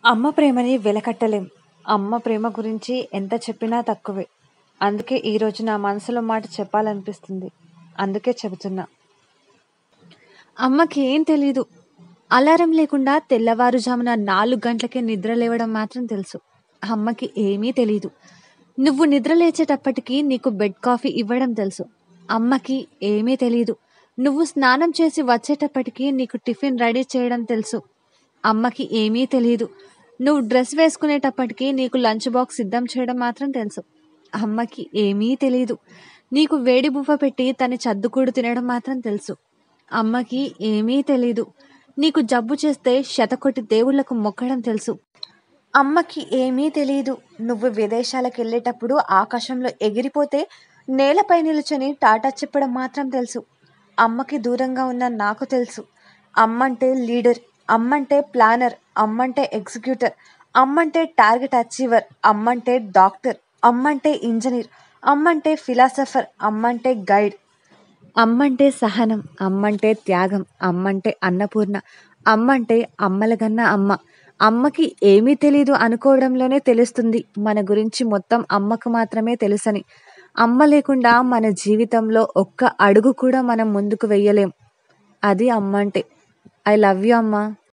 అమ్మ ప్రేమని వెలకట్టలేం. అమ్మ ప్రేమ గురించి ఎంత చెప్పినా తక్కువే. అందుకే ఈరోజు నా మనసులో మాట చెప్పాలనిపిస్తుంది. అందుకే చెబుతున్నా. అమ్మకి ఏం తెలీదు. అలారం లేకుండా తెల్లవారుజామున 4 గంటలకే నిద్ర లేవడం మాత్రం తెలుసు. అమ్మకి ఏమీ తెలీదు. నువ్వు నిద్ర లేచేటప్పటికి నీకు బెడ్ కాఫీ ఇవ్వడం తెలుసు. అమ్మకి ఏమీ తెలీదు. నువ్వు స్నానం చేసి వచ్చేటప్పటికి నీకు టిఫిన్ రెడీ చేయడం తెలుసు. అమ్మకి ఏమీ తెలీదు. నువ్వు డ్రెస్ వేసుకునేటప్పటికి నీకు లంచ్ బాక్స్ సిద్ధం చేయడం మాత్రం తెలుసు. అమ్మకి ఏమీ తెలీదు. నీకు వేడి బువ్వ పెట్టి తన చద్దుకూడు తినడం మాత్రం తెలుసు. అమ్మకి ఏమీ తెలీదు. నీకు జబ్బు చేస్తే శతకోటి దేవుళ్ళకు మొక్కడం తెలుసు. అమ్మకి ఏమీ తెలీదు. నువ్వు విదేశాలకెళ్ళేటప్పుడు ఆకాశంలో ఎగిరిపోతే నేలపై నిలుచుని టాటా చెప్పడం మాత్రం తెలుసు. అమ్మకి దూరంగా ఉన్న నాకు తెలుసు. అమ్మంటే లీడర్. అమ్మంటే ప్లానర్. అమ్మంటే ఎగ్జిక్యూటర్. అమ్మంటే టార్గెట్ అచీవర్. అమ్మంటే డాక్టర్. అమ్మంటే ఇంజనీర్. అమ్మంటే ఫిలాసఫర్. అమ్మంటే గైడ్. అమ్మంటే సహనం. అమ్మంటే త్యాగం. అమ్మంటే అన్నపూర్ణ. అమ్మంటే అమ్మలగన్న అమ్మ. అమ్మకి ఏమీ తెలీదు అనుకోవడంలోనే తెలుస్తుంది మన గురించి మొత్తం అమ్మకు మాత్రమే తెలుసని. అమ్మ లేకుండా మన జీవితంలో ఒక్క అడుగు కూడా మనం ముందుకు వెయ్యలేం. అది అమ్మంటే. ఐ లవ్ యూ అమ్మా!